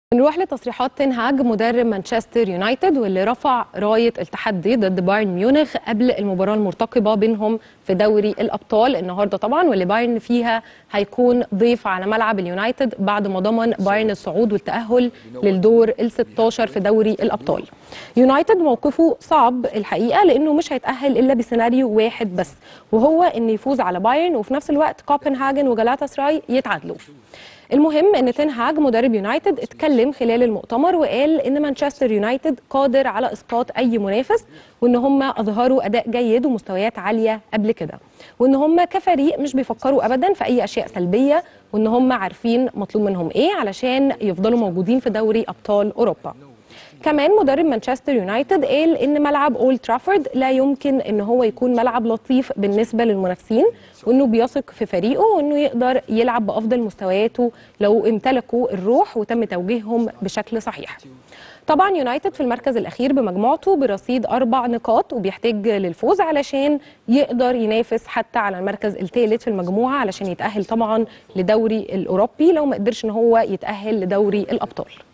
نروح لتصريحات تنهاج مدرب مانشستر يونايتد واللي رفع رايه التحدي ضد بايرن ميونخ قبل المباراه المرتقبه بينهم في دوري الابطال النهارده طبعا واللي بايرن فيها هيكون ضيف على ملعب اليونايتد بعد ما ضمن بايرن الصعود والتاهل للدور ال 16 في دوري الابطال. يونايتد موقفه صعب الحقيقه لانه مش هيتاهل الا بسيناريو واحد بس وهو ان يفوز على بايرن وفي نفس الوقت كوبنهاجن وجالاتا سراي يتعادلوا. المهم ان تنهاج مدرب يونايتد اتكلم خلال المؤتمر وقال ان مانشستر يونايتد قادر على اسقاط اي منافس وان هم اظهروا اداء جيد ومستويات عاليه قبل كده وان هم كفريق مش بيفكروا ابدا في اي اشياء سلبيه وان هم عارفين مطلوب منهم ايه علشان يفضلوا موجودين في دوري ابطال اوروبا كمان مدرب مانشستر يونايتد قال ان ملعب اولد ترافورد لا يمكن ان هو يكون ملعب لطيف بالنسبه للمنافسين وانه بيثق في فريقه وانه يقدر يلعب بافضل مستوياته لو امتلكوا الروح وتم توجيههم بشكل صحيح. طبعا يونايتد في المركز الاخير بمجموعته برصيد اربع نقاط وبيحتاج للفوز علشان يقدر ينافس حتى على المركز الثالث في المجموعه علشان يتاهل طبعا لدوري الاوروبي لو ما قدرش ان هو يتاهل لدوري الابطال.